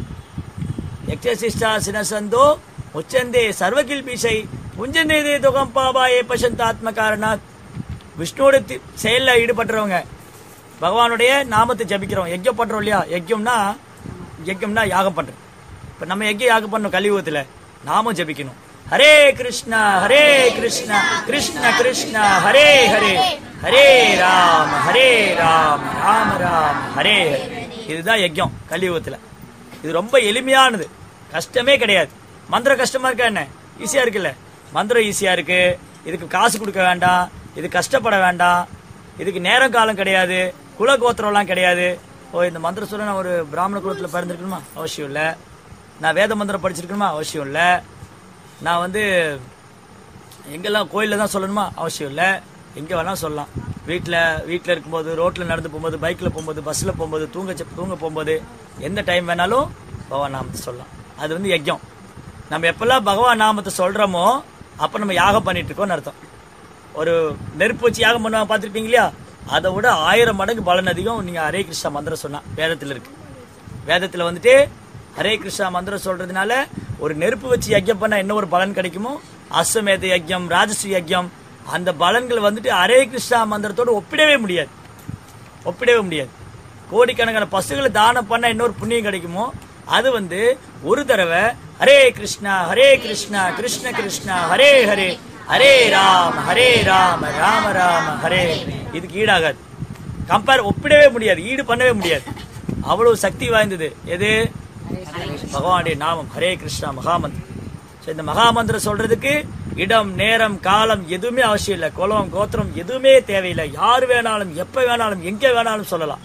யக்ஷசிஷ்டா சினசந்தோ முச்சந்தே சர்வகில் பீசை புஞ்சந்தே துகம் பாபாயே பசந்தாத்ம காரணாத் விஷ்ணுவோட தி- செயல்ல ஈடுபட்டுறவங்க பகவானுடைய நாமத்தை ஜபிக்கிறோம் யஜ்யம் பண்றோம் இல்லையா யஜ்யம்னா யஜ்யம்னா யாகம் பண்றோம் இப்ப நம்ம யஜ்யம் யாகம் பண்ணோம் கலியுகத்துல நாமம் ஜபிக்கணும் ஹரே கிருஷ்ணா ஹரே கிருஷ்ணா கிருஷ்ண கிருஷ்ணா ஹரே ஹரே ஹரே ராம ஹரே ராம ராம ராம ஹரே ஹரே இதுதான் யஜ்யம் கலியுகத்துல இது ரொம்ப எளிமையானது கஷ்டமே கிடையாது மந்திரம் கஷ்டமா இருக்கா என்ன ஈஸியா இருக்குல்ல மந்திரம் ஈஸியா இருக்கு இதுக்கு காசு கொடுக்க வேண்டாம் இது கஷ்டப்பட வேண்டாம் இதுக்கு நேரம் காலம் கிடையாது குல கோத்திரம்லாம் கிடையாது ஓ இந்த மந்திரம் சொல்ல நான் ஒரு பிராமண குலத்துல பிறந்திருக்கணுமா அவசியம் இல்ல நான் வேத மந்திரம் படிச்சிருக்கணுமா அவசியம் இல்ல நான் வந்து எங்கெல்லாம் கோயில்ல தான் சொல்லணுமா அவசியம் இல்ல எங்க வேணாலும் சொல்லலாம் வீட்ல வீட்ல இருக்கும்போது ரோட்ல நடந்து போகும்போது பைக்ல போகும்போது பஸ்ல போகும்போது தூங்க செப்- தூங்க போகும்போது எந்த டைம் வேணாலும் பகவான் நாமத்தை சொல்லலாம் அது வந்து யஜ்யம் நம்ம எப்பெல்லாம் பகவான் நாமத்தை சொல்றோமோ அப்ப நம்ம யாகம் பண்ணிட்டு இருக்கோம்னு அர்த்தம் ஒரு நெருப்பு வச்சு யாகம் பண்ணுவாங்க பார்த்திருப்பீங்க இல்லையா அதை விட ஆயிரம் மடங்கு பலன் அதிகம் நீங்க ஹரே கிருஷ்ணா மந்திரம் சொன்னா வேதத்துல இருக்கு வேதத்துல வந்துட்டு ஹரே கிருஷ்ணா மந்திரம் சொல்றதுனால ஒரு நெருப்பு வச்சு யஜ்யம் பண்ணா என்ன ஒரு பலன் கிடைக்குமோ அஸ்வமேத யஜ்யம் ராஜஸ்ரீ யஜ்யம் அந்த பலன்கள் வந்துட்டு ஹரே கிருஷ்ணா மந்திரத்தோடு ஒப்பிடவே முடியாது ஒப்பிடவே முடியாது கோடிக்கணக்கான பசுகளை தானம் பண்ண இன்னொரு புண்ணியம் கிடைக்குமோ அது வந்து ஒரு தடவை ஹரே கிருஷ்ணா ஹரே கிருஷ்ணா கிருஷ்ண கிருஷ்ணா ஹரே ஹரே ஹரே ராம ஹரே ராம ராம ராம ஹரே இதுக்கு ஈடாகாது கம்பேர் ஒப்பிடவே முடியாது ஈடு பண்ணவே முடியாது அவ்வளவு சக்தி வாய்ந்தது எது பகவானுடைய நாமம் ஹரே கிருஷ்ணா மகாமந்திரம் So, இந்த மகாமந்திரம் சொல்றதுக்கு இடம் நேரம் காலம் எதுவுமே அவசியம் இல்லை குலம் கோத்திரம் எதுவுமே தேவையில்லை யார் வேணாலும் எப்ப வேணாலும் எங்க வேணாலும் சொல்லலாம்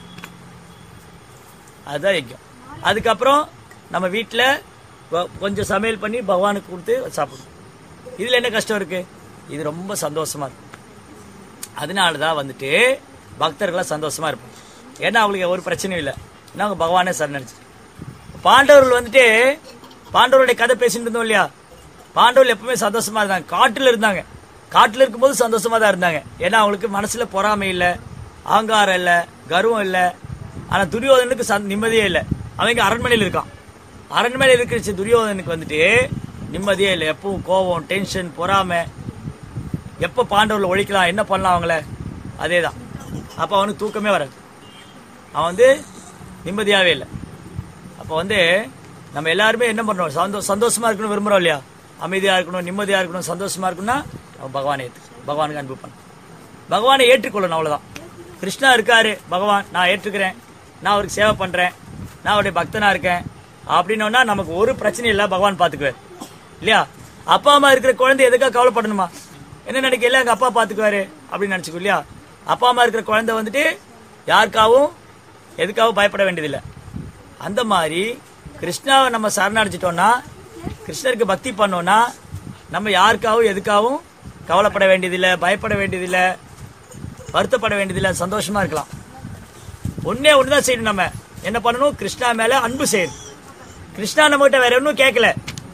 அதுதான் யஜ்யம் அதுக்கப்புறம் நம்ம வீட்டுல கொ- கொஞ்சம் சமையல் பண்ணி பகவானுக்கு கொடுத்து சாப்பிடணும் இதுல என்ன கஷ்டம் இருக்கு இது ரொம்ப சந்தோஷமா இருக்கு அதனாலதான் வந்துட்டு பக்தர்கள்லாம் சந்தோஷமா இருப்பாங்க ஏன்னா அவங்களுக்கு ஒரு பிரச்சனையும் இல்லை ஏன்னா அவங்க பகவானே சரணடிச்சு பாண்டவர்கள் வந்துட்டு பாண்டவருடைய கதை பேசிட்டு இருந்தோம் இல்லையா பாண்டவர்கள் எப்பவுமே சந்தோஷமா இருந்தாங்க காட்டுல இருந்தாங்க காட்டுல இருக்கும்போது சந்தோஷமா தான் இருந்தாங்க ஏன்னா அவங்களுக்கு மனசுல பொறாமை இல்ல அகங்காரம் இல்ல கர்வம் இல்ல ஆனா துரியோதனுக்கு சந்- நிம்மதியே இல்ல அவங்க அரண்மனையில் இருக்கான் அரண்மனையில் இருக்கிற துரியோதனுக்கு வந்துட்டு நிம்மதியே இல்லை எப்பவும் கோபம் டென்ஷன் பொறாமை எப்ப பாண்டவர்களை ஒழிக்கலாம் என்ன பண்ணலாம் அவங்கள அதேதான் அப்ப அவனுக்கு தூக்கமே வராது அவன் வந்து நிம்மதியாவே இல்லை அப்ப வந்து நம்ம எல்லாருமே என்ன பண்றோம் சந்தோ சந்தோஷமா இருக்கணும் விரும்புறோம் இல்லையா அமைதியா இருக்கணும் நிம்மதியா இருக்கணும் சந்தோஷமா இருக்கணும்னா நம்ம பகவானை ஏத்து பகவானுக்கு அன்பு பண்ணணும் பகவானை ஏற்றுக்கொள்ளணும் அவ்வளவுதான் கிருஷ்ணா இருக்காரு பகவான் நான் ஏற்றுக்கிறேன் நான் அவருக்கு சேவை பண்றேன் நான் அவருடைய பக்தனா இருக்கேன் அப்படின்னோம்னா நமக்கு ஒரு பிரச்சனை இல்ல பகவான் பாத்துக்குவார் இல்லையா அப்பா அம்மா இருக்கிற குழந்தை எதுக்காக கவலைப்படணுமா என்ன நினைக்க இல்ல எங்க அப்பா பாத்துக்குவாரு அப்படின்னு நினைச்சுக்கோ இல்லையா அப்பா அம்மா இருக்கிற குழந்தை வந்துட்டு யாருக்காகவும் எதுக்காகவும் பயப்பட வேண்டியதில்லை அந்த மாதிரி கிருஷ்ணாவை நம்ம சரணடைஞ்சிட்டோம்னா கிருஷ்ணருக்கு பக்தி பண்ணோம்னா நம்ம யாருக்காகவும் எதுக்காகவும் கவலைப்பட வேண்டியதில்லை பயப்பட வேண்டியதில்லை வருத்தப்பட வேண்டியதில்லை சந்தோஷமா இருக்கலாம் ஒன்னே ஒண்ணுதான் செய்யணும் நம்ம என்ன பண்ணணும் கிருஷ்ணா மேல அன்பு செய்யணும் கிருஷ்ணா நம்ம கிட்ட வேற ஒன்றும் கேட்கல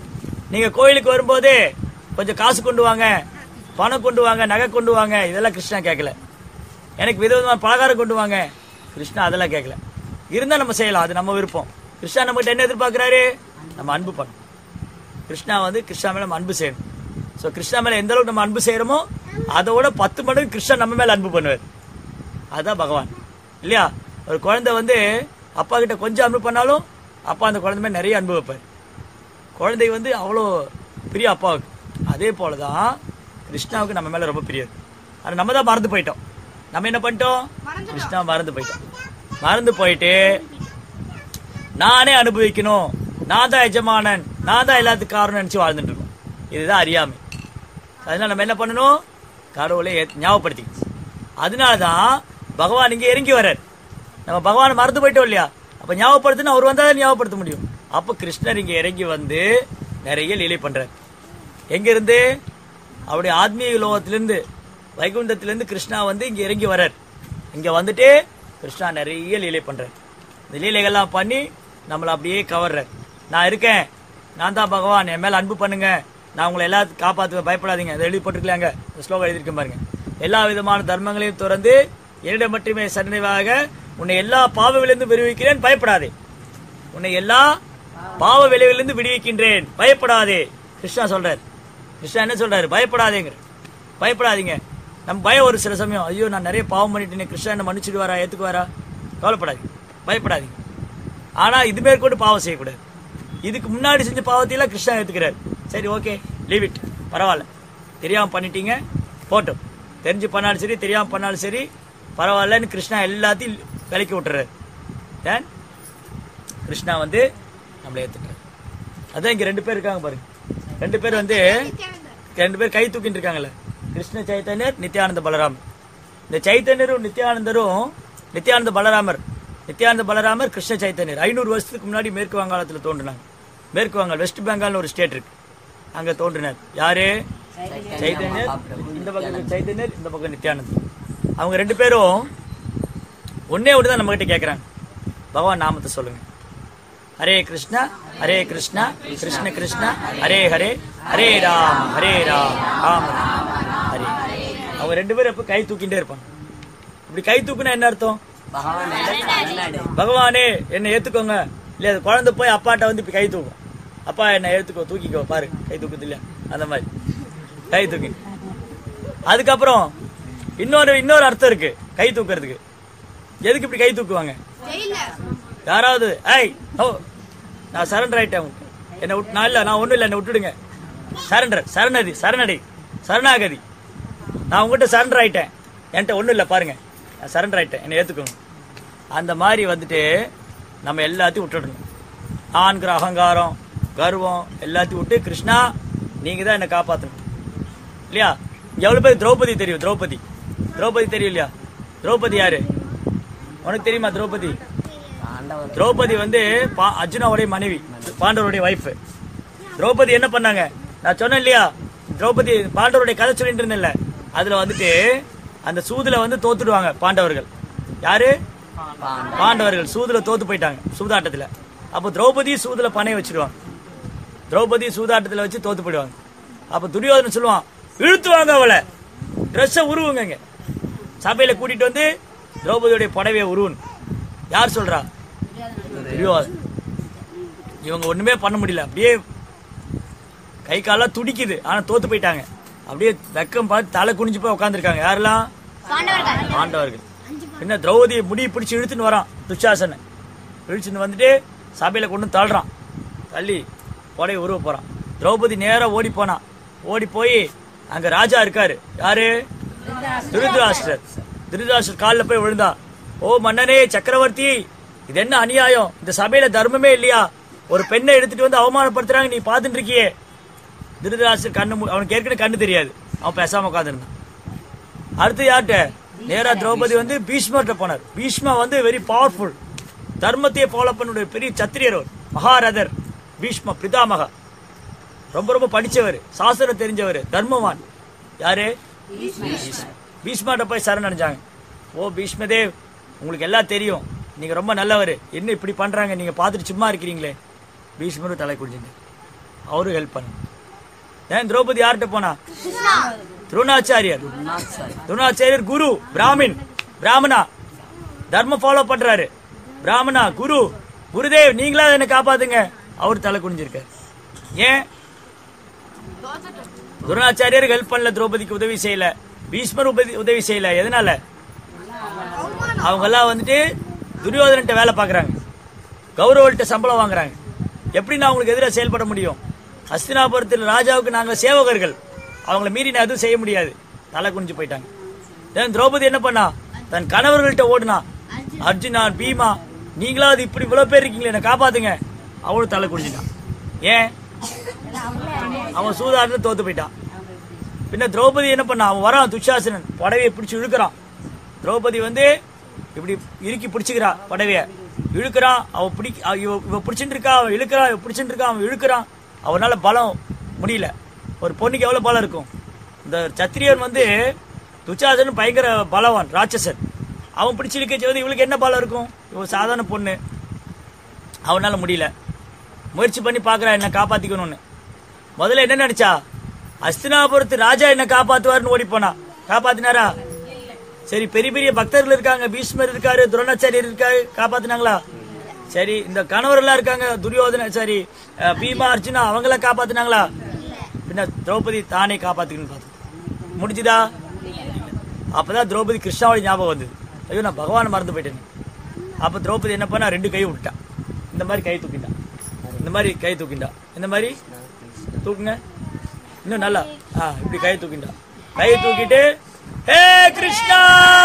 நீங்க கோயிலுக்கு வரும்போது கொஞ்சம் காசு கொண்டு வாங்க பணம் கொண்டு வாங்க நகை கொண்டு வாங்க இதெல்லாம் கிருஷ்ணா கேட்கல எனக்கு விதவிதமான பலகாரம் கொண்டு வாங்க கிருஷ்ணா அதெல்லாம் கேட்கல இருந்தா நம்ம செய்யலாம் அது நம்ம விருப்பம் கிருஷ்ணா நம்மகிட்ட என்ன எதிர்பார்க்கிறாரு நம்ம அன்பு பண்ணணும் கிருஷ்ணா வந்து கிருஷ்ணா மேல நம்ம அன்பு செய்யணும் ஸோ கிருஷ்ணா மேல எந்த அளவுக்கு நம்ம அன்பு செய்யறோமோ அதோட பத்து மடங்கு கிருஷ்ணா நம்ம மேல அன்பு பண்ணுவார் அதுதான் பகவான் இல்லையா ஒரு குழந்தை வந்து அப்பா கிட்ட கொஞ்சம் அன்பு பண்ணாலும் அப்பா அந்த குழந்தை மேல நிறைய அன்பு வைப்பார் குழந்தை வந்து அவ்வளோ பிரிய அப்பாவுக்கு அதே போல தான் கிருஷ்ணாவுக்கு நம்ம மேல ரொம்ப பிரியம் ஆனா நம்ம தான் மறந்து போயிட்டோம் நம்ம என்ன பண்ணிட்டோம் கிருஷ்ணா மறந்து போயிட்டோம் மறந்து போயிட்டு நானே அனுபவிக்கணும் நான் தான் எஜமானன் நான் தான் எல்லாத்துக்கும் காரணம் நினைச்சு வாழ்ந்துட்டு இருக்கோம் இதுதான் அறியாமை அதனால நம்ம என்ன பண்ணணும் கடவுளை ஏத்- ஞாபகப்படுத்தி அதனால தான் பகவான் இங்க இறங்கி வர்றார் நம்ம பகவானை மறந்து போயிட்டோம் இல்லையா அப்ப ஞாபகப்படுத்தினா அவர் வந்தா தான் ஞாபகப்படுத்த முடியும் அப்ப கிருஷ்ணர் இங்க இறங்கி வந்து நிறைய லீலை பண்றார் எங்க இருந்து அவருடைய ஆத்மீக லோகத்திலிருந்து வைகுண்டத்திலிருந்து கிருஷ்ணா வந்து இங்க இறங்கி வர்றார் இங்க வந்துட்டு கிருஷ்ணா நிறைய லீலை பண்றார் இந்த லீலைகள்லாம் பண்ணி நம்மளை அப்படியே கவர்றார் நான் இருக்கேன் நான் தான் பகவான் என் மேல அன்பு பண்ணுங்க நான் உங்களை எல்லாத்தையும் காப்பாத்துவேன் பயப்படாதீங்க அதை எழுதி போட்டுக்கலாங்க இந்த ஸ்லோகம் எழுதியிருக்கேன் பாருங்க எல்லா விதமான தர்மங்களையும் திறந்து என்னிடம் மட்டுமே சரணிவாக உன்னை எல்லா பாவவிலிருந்து விடுவிக்கிறேன் பயப்படாதே உன்னை எல்லா பாவ விளைவிலிருந்து விடுவிக்கின்றேன் பயப்படாதே கிருஷ்ணா சொல்றாரு கிருஷ்ணா என்ன சொல்றாரு பயப்படாதேங்கிற பயப்படாதீங்க நம்ம பயம் ஒரு சில சமயம் ஐயோ நான் நிறைய பாவம் பண்ணிட்டேன் கிருஷ்ணா என்ன மன்னிச்சிடுவாரா ஏத்துக்குவாரா கவலைப்படாதீங்க பயப்படாதீங்க ஆனா இது மேற்கொண்டு பாவம் செய்யக்கூடாது இதுக்கு முன்னாடி செஞ்ச பாவத்தையெல்லாம் கிருஷ்ணா ஏத்துக்கிறாரு சரி ஓகே லீவ் இட் பரவாயில்ல தெரியாம பண்ணிட்டீங்க போட்டோம் தெரிஞ்சு பண்ணாலும் சரி தெரியாம பண்ணாலும் சரி பரவாயில்லன்னு கிருஷ்ணா எல்லாத்தையும் விலக்கி விட்டுறாரு Then கிருஷ்ணா வந்து நம்மளை ஏத்துக்கிறார் அதான் இங்க ரெண்டு பேர் இருக்காங்க பாருங்க ரெண்டு பேர் வந்து ரெண்டு பேர் கை தூக்கிட்டு இருக்காங்கல்ல கிருஷ்ண சைத்தன்யர் நித்யானந்த பலராமர் இந்த சைத்தன்யரும் நித்யானந்தரும் நித்யானந்த பலராமர் நித்யானந்த பலராமர் கிருஷ்ண சைத்தன்யர் ஐநூறு வருஷத்துக்கு முன்னாடி மேற்கு வங்காளத்துல தோன்றினாங்க மேற்கு வங்காள் வெஸ்ட் பெங்கால்னு ஒரு ஸ்டேட் இருக்கு அங்க தோன்றினார் யாரு சைத்தன்யர் இந்த பக்கம் சைத்தன்யர் இந்த பக்கம் நித்யானந்தர் அவங்க ரெண்டு பேரும் ஒன்னே ஒன்று தான் நம்ம கிட்ட கேட்கறாங்க பகவான் நாமத்தை சொல்லுங்க ஹரே கிருஷ்ணா ஹரே கிருஷ்ணா கிருஷ்ண கிருஷ்ணா ஹரே ஹரே ஹரே ராம் ஹரே ராம் ராம் ராம் ஹரே அவங்க ரெண்டு பேரும் எப்ப கை தூக்கிட்டே இருப்பாங்க இப்படி கை தூக்குனா என்ன அர்த்தம் பகவானே என்னை ஏத்துக்கோங்க இல்ல அது குழந்தை போய் அப்பாட்ட வந்து இப்படி கை தூக்கும் அப்பா என்ன ஏத்துக்கோ தூக்கிக்கோ பாரு கை தூக்குது இல்ல அந்த மாதிரி கை தூக்கி அதுக்கப்புறம் இன்னொரு இன்னொரு அர்த்தம் இருக்கு கை தூக்குறதுக்கு எதுக்கு இப்படி கை தூக்குவாங்க ஜெயில யாராவது ஏய் ஓ நான் சரண்டர் ஆயிட்டேன் உங்களுக்கு. என்னை விட்டு நான் இல்ல நான் ஒண்ணும் இல்ல என்னை விட்டுடுங்க சரண்டர் சரணதி சரணடி சரணாகதி நான் உங்ககிட்ட சரண்டர் ஆயிட்டேன் என்கிட்ட ஒண்ணும் இல்ல பாருங்க நான் சரண்டர் ஆயிட்டேன் என்னை ஏத்துக்கோங்க அந்த மாதிரி வந்துட்டு நம்ம எல்லாத்தையும் விட்டுடணும் ஆண்கிற அகங்காரம் கர்வம் எல்லாத்தையும் விட்டு கிருஷ்ணா நீங்க தான் என்னை காப்பாத்தணும் இல்லையா இங்க எவ்வளவு பேர் திரௌபதி தெரியும் திரௌபதி திரௌபதி தெரியும் இல்லையா திரௌபதி யாரு உனக்கு தெரியுமா திரௌபதி திரௌபதி வந்து பா- அர்ஜுனாவுடைய மனைவி பாண்டவருடைய வைஃப் திரௌபதி என்ன பண்ணாங்க நான் சொன்னேன் இல்லையா திரௌபதி பாண்டவருடைய கதை சொல்லிட்டு இருந்தேன்ல அதுல வந்துட்டு அந்த சூதுல வந்து தோத்துடுவாங்க பாண்டவர்கள் யாரு பாண்டவர்கள் சூதுல தோத்து போயிட்டாங்க சூதாட்டத்துல அப்போ திரௌபதி சூதுல பணைய வச்சிருவாங்க திரௌபதி சூதாட்டத்துல வச்சு தோத்து போயிடுவாங்க அப்ப துரியோதனன் சொல்லுவான் இழுத்துவாங்க அவளை ட்ரெஸ்ஸை உருவுங்க இங்க. சபையில கூட்டிட்டு வந்து திரௌபதியுடைய புடவைய உருவன் யார் சொல்றா துரியோதனன் இவங்க ஒண்ணுமே பண்ண முடியல அப்படியே கை காலெல்லாம் துடிக்குது ஆனா தோத்து போயிட்டாங்க அப்படியே வெக்கம் பார்த்து தலை குனிஞ்சு போய் உட்காந்துருக்காங்க யாரெல்லாம் பாண்டவர்கள் ஆண்டவர்கள் என்ன திரௌபதி முடி பிடிச்சு இழுத்துன்னு வரான் துஷாசன இழுச்சுன்னு வந்துட்டு சபையில கொண்டு வந்து தள்ளுறான் தள்ளி புடைய உருவ போறான் திரௌபதி நேரா ஓடி போனான் ஓடி போய் அங்க ராஜா இருக்காரு யாரு திருதராஷ்டிரர் திருதராஷ்டிரர் காலில் போய் விழுந்தா ஓ மன்னனே சக்கரவர்த்தி இது என்ன அநியாயம் இந்த சபையில தர்மமே இல்லையா ஒரு பெண்ணை எடுத்துட்டு வந்து அவமானப்படுத்துறாங்க நீ பாத்துட்டு இருக்கியே திருதராஷ்டிரர் கண்ணு மூ- அவனுக்கு ஏற்கனவே கண்ணு தெரியாது அவன் பேசாம உட்காந்துருந்தான் அடுத்து யார்கிட்ட நேரா திரௌபதி வந்து பீஷ்மர்கிட்ட போனார் பீஷ்மா வந்து வெரி பவர்ஃபுல் தர்மத்தையே ஃபாலோ பண்ணுடைய பெரிய சத்திரியர் அவர் மகாரதர் பீஷ்ம பிதாமகா ரொம்ப ரொம்ப படிச்சவர் சாஸ்திரம் தெரிஞ்சவர் தர்மவான் யாரு பீஷ்மாட்ட போய் சரண் அடைஞ்சாங்க ஓ பீஷ்மதேவ் உங்களுக்கு எல்லாம் தெரியும் நீங்க ரொம்ப நல்லவர் என்ன இப்படி பண்றாங்க நீங்க பார்த்துட்டு சும்மா இருக்கிறீங்களே பீஷ்மரும் தலை குடிஞ்சுங்க அவரும் ஹெல்ப் பண்ண ஏன் திரௌபதி யார்கிட்ட போனா துரோணாச்சாரியர் துரோணாச்சாரியர் குரு பிராமின் பிராமணா தர்மம் ஃபாலோ பண்றாரு பிராமணா குரு குருதேவ் நீங்களா என்ன காப்பாத்துங்க அவர் தலை குனிஞ்சிருக்காரு ஏன் துரோணாச்சாரியர் ஹெல்ப் பண்ணல திரௌபதிக்கு உதவி செய்யல பீஷ்மர் உபதி- உதவி செய்யல எதனால அவங்க எல்லாம் வந்துட்டு துரியோதனன்ட்ட வேலை பாக்குறாங்க கௌரவர்கிட்ட சம்பளம் வாங்குறாங்க எப்படி நான் உங்களுக்கு எதிராக செயல்பட முடியும் ஹஸ்தினாபுரத்தில் ராஜாவுக்கு நாங்கள் சேவகர்கள் அவங்கள மீறி நான் எதுவும் செய்ய முடியாது தலை குனிஞ்சு போயிட்டாங்க then திரௌபதி என்ன பண்ணா தன் கணவர்கள்ட்ட ஓடுனா அர்ஜுனா பீமா நீங்களாவது இப்படி இவ்வளவு பேர் இருக்கீங்களே என்ன காப்பாத்துங்க அவளும் தலை குனிஞ்சிட்டான் ஏன் அவன் சூதாடுல தோத்து போயிட்டான் பின்ன திரௌபதி என்ன பண்ணா அவன் வரான் துஷாசனன் புடவையை பிடிச்சு இழுக்கிறான் திரௌபதி வந்து இப்படி இறுக்கி பிடிச்சுக்கிறா புடவைய இழுக்கிறான் அவ பிடி அவ- இவ இவ பிடிச்சிட்டு இருக்கா அவன் இழுக்கிறான் இவ பிடிச்சிட்டு இருக்கா அவன் இழுக்கிறான் அவனால பலம் முடியல ஒரு பொண்ணுக்கு எவ்வளவு பலம் இருக்கும் இந்த சத்திரியன் வந்து துச்சாசன் பயங்கர பலவான் ராட்சசன் அவன் பிடிச்சு இழுக்க வந்து இவளுக்கு என்ன பலம் இருக்கும் இவ சாதாரண பொண்ணு அவனால முடியல முயற்சி பண்ணி பாக்குறா என்ன காப்பாத்திக்கணும்னு முதல்ல என்ன நினைச்சா அஸ்தினாபுரத்து ராஜா என்ன காப்பாத்துவாருன்னு ஓடி போனா காப்பாத்தினாரா சரி பெரிய பெரிய பக்தர்கள் இருக்காங்க பீஷ்மர் இருக்காரு துரோணாச்சாரியர் இருக்காரு காப்பாத்தினாங்களா சரி இந்த கணவர் எல்லாம் இருக்காங்க துரியோதன சரி அஹ், பீமா அர்ஜுனா அவங்கள காப்பாத்தினாங்களா பின்ன திரௌபதி தானே காப்பாத்திக்கணும்னு பார்த்து முடிஞ்சுதா அப்பதான் திரௌபதி கிருஷ்ணாவோட ஞாபகம் வந்தது ஐயோ நான் பகவான் மறந்து போயிட்டேன் அப்ப திரௌபதி என்ன பண்ணா ரெண்டு கை விட்டுட்டான் இந்த மாதிரி கை தூக்கிட்டான் இந்த மாதிரி கை தூக்கிண்டா இந்த மாதிரி தூக்குங்க இன்னும் நல்லா ஆ இப்படி கை தூக்கிண்டா கை தூக்கிட்டு ஹே கிருஷ்ணா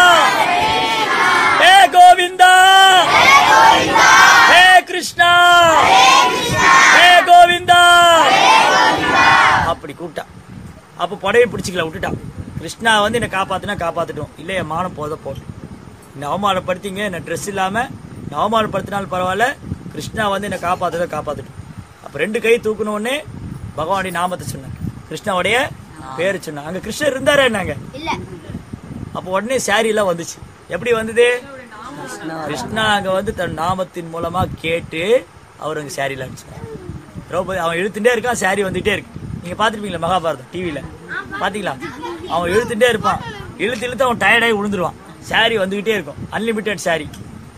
ஹே கோவிந்தா ஹே கிருஷ்ணா ஹே கோவிந்தா அப்படி கூப்பிட்டா அப்ப புடவை பிடிச்சிக்கல விட்டுட்டான் கிருஷ்ணா வந்து என்னை காப்பாத்துனா காப்பாத்திட்டோம் இல்ல என் மானம் போத போதும் என்னை அவமானப்படுத்திங்க என்ன ட்ரெஸ் இல்லாம என்னை அவமானப்படுத்தினாலும் பரவாயில்ல கிருஷ்ணா வந்து என்னை காப்பாத்துறத காப்பாத்திட்டோம் அப்ப ரெண்டு கை தூக்குன உடனே பகவானுடைய நாமத்தை சொன்னாங்க கிருஷ்ணாவுடைய பேரு சொன்னாங்க அங்க கிருஷ்ணர் இருந்தாரா என்னங்க இல்ல அப்போ உடனே சாரி எல்லாம் வந்துச்சு எப்படி வந்தது கிருஷ்ணா அங்க வந்து தன் நாமத்தின் மூலமா கேட்டு அவர் அங்க சாரி எல்லாம் அனுப்பிச்சார் திரௌபதி அவன் இழுத்துட்டே இருக்கான் சாரி வந்துட்டே இருக்கு நீங்க பாத்திருப்பீங்களா மகாபாரதம் டிவில பாத்தீங்களா அவன் இழுத்துட்டே இருப்பான் இழுத்து இழுத்து அவன் டயர்டாகி விழுந்துருவான் சாரி வந்துகிட்டே இருக்கும் அன்லிமிட்டெட் சாரி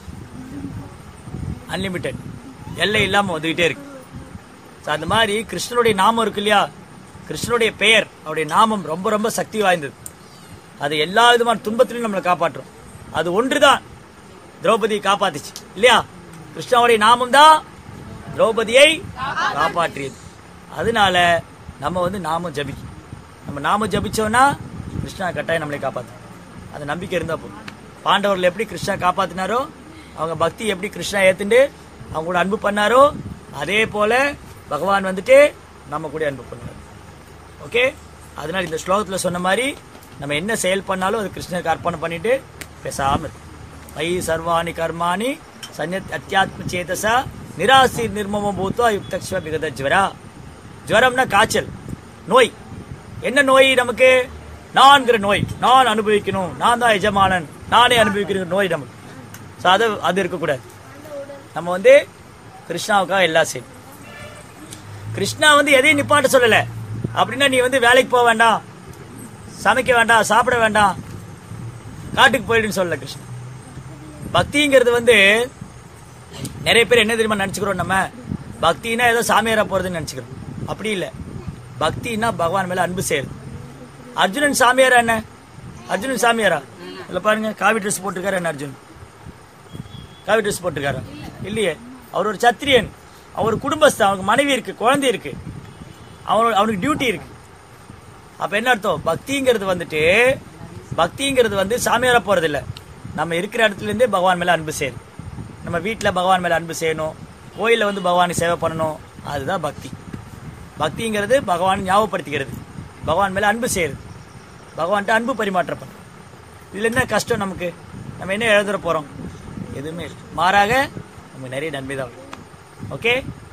அன்லிமிட்டெட் எல்லை இல்லாம வந்துகிட்டே இருக்கு So, அந்த மாதிரி கிருஷ்ணனுடைய நாமம் இருக்கு இல்லையா கிருஷ்ணனுடைய பெயர் அவருடைய நாமம் ரொம்ப ரொம்ப சக்தி வாய்ந்தது அது எல்லா விதமான துன்பத்திலும் நம்மளை காப்பாற்றும் அது ஒன்றுதான் திரௌபதியை காப்பாத்துச்சு இல்லையா கிருஷ்ணாவுடைய நாமம் தான் திரௌபதியை காப்பாற்றியது அதனால நம்ம வந்து நாமம் ஜபிக்கணும் நம்ம நாமம் ஜபிச்சோம்னா கிருஷ்ணா கட்டாயம் நம்மளை காப்பாற்றும் அந்த நம்பிக்கை இருந்தா போதும் பாண்டவர்கள் எப்படி கிருஷ்ணா காப்பாத்தினாரோ அவங்க பக்தி எப்படி கிருஷ்ணா ஏத்துண்டு அவங்க கூட அன்பு பண்ணாரோ அதே போல பகவான் வந்துட்டு நம்ம கூட அன்பு பண்ணுவார் ஓகே அதனால இந்த ஸ்லோகத்துல சொன்ன மாதிரி நம்ம என்ன செயல் பண்ணாலும் அது கிருஷ்ணருக்கு அர்ப்பணம் பண்ணிட்டு பேசாம இருக்கும் மயி சர்வாணி கர்மாணி சன்யத் அத்தியாத்ம சேதசா நிராசி நிர்மமம் பூத்தோ யுக்தக்ஷ்வ விகத ஜுவரா ஜுவரம்னா காய்ச்சல் நோய் என்ன நோய் நமக்கு நான்கிற நோய் நான் அனுபவிக்கணும் நான் தான் எஜமானன் நானே அனுபவிக்கிற நோய் நமக்கு ஸோ அது அது இருக்கக்கூடாது நம்ம வந்து கிருஷ்ணாவுக்காக எல்லாம் செய்யணும் கிருஷ்ணா வந்து எதையும் நிப்பாட்ட சொல்லல அப்படின்னா நீ வந்து வேலைக்கு போக வேண்டாம் சமைக்க வேண்டாம் சாப்பிட வேண்டாம் காட்டுக்கு போயிடுன்னு சொல்லல கிருஷ்ணா பக்திங்கிறது வந்து நிறைய பேர் என்ன தெரியுமா நினைச்சுக்கிறோம் நம்ம பக்தினா ஏதோ சாமியாரா போறதுன்னு நினைச்சுக்கிறோம் அப்படி இல்ல பக்தினா பகவான் மேல அன்பு செய்யறது அர்ஜுனன் சாமியாரா என்ன அர்ஜுனன் சாமியாரா இல்ல பாருங்க காவி ட்ரெஸ் போட்டிருக்காரு என்ன அர்ஜுன் காவி ட்ரெஸ் போட்டிருக்காரா இல்லையே அவர் ஒரு சத்திரியன் அவர் குடும்பஸ்தன் அவனுக்கு மனைவி இருக்கு குழந்தை இருக்கு அவனோட அவனுக்கு டியூட்டி இருக்கு அப்ப என்ன அர்த்தம் பக்திங்கிறது வந்துட்டு பக்திங்கிறது வந்து சாமியாரா போறது இல்ல நம்ம இருக்கிற இடத்துல இருந்தே பகவான் மேல அன்பு செய்யணும் நம்ம வீட்டுல பகவான் மேல அன்பு செய்யணும் கோயில்ல வந்து பகவானுக்கு சேவை பண்ணணும் அதுதான் பக்தி பக்திங்கிறது பகவான் ஞாபகப்படுத்திக்கிறது பகவான் மேல அன்பு செய்யறது பகவான்கிட்ட அன்பு பரிமாற்றம் பண்ணுறது இதுல என்ன கஷ்டம் நமக்கு நம்ம என்ன எழுதுற போறோம் எதுவுமே இல்லை மாறாக நமக்கு நிறைய நன்மை தான் வரும் ஓகே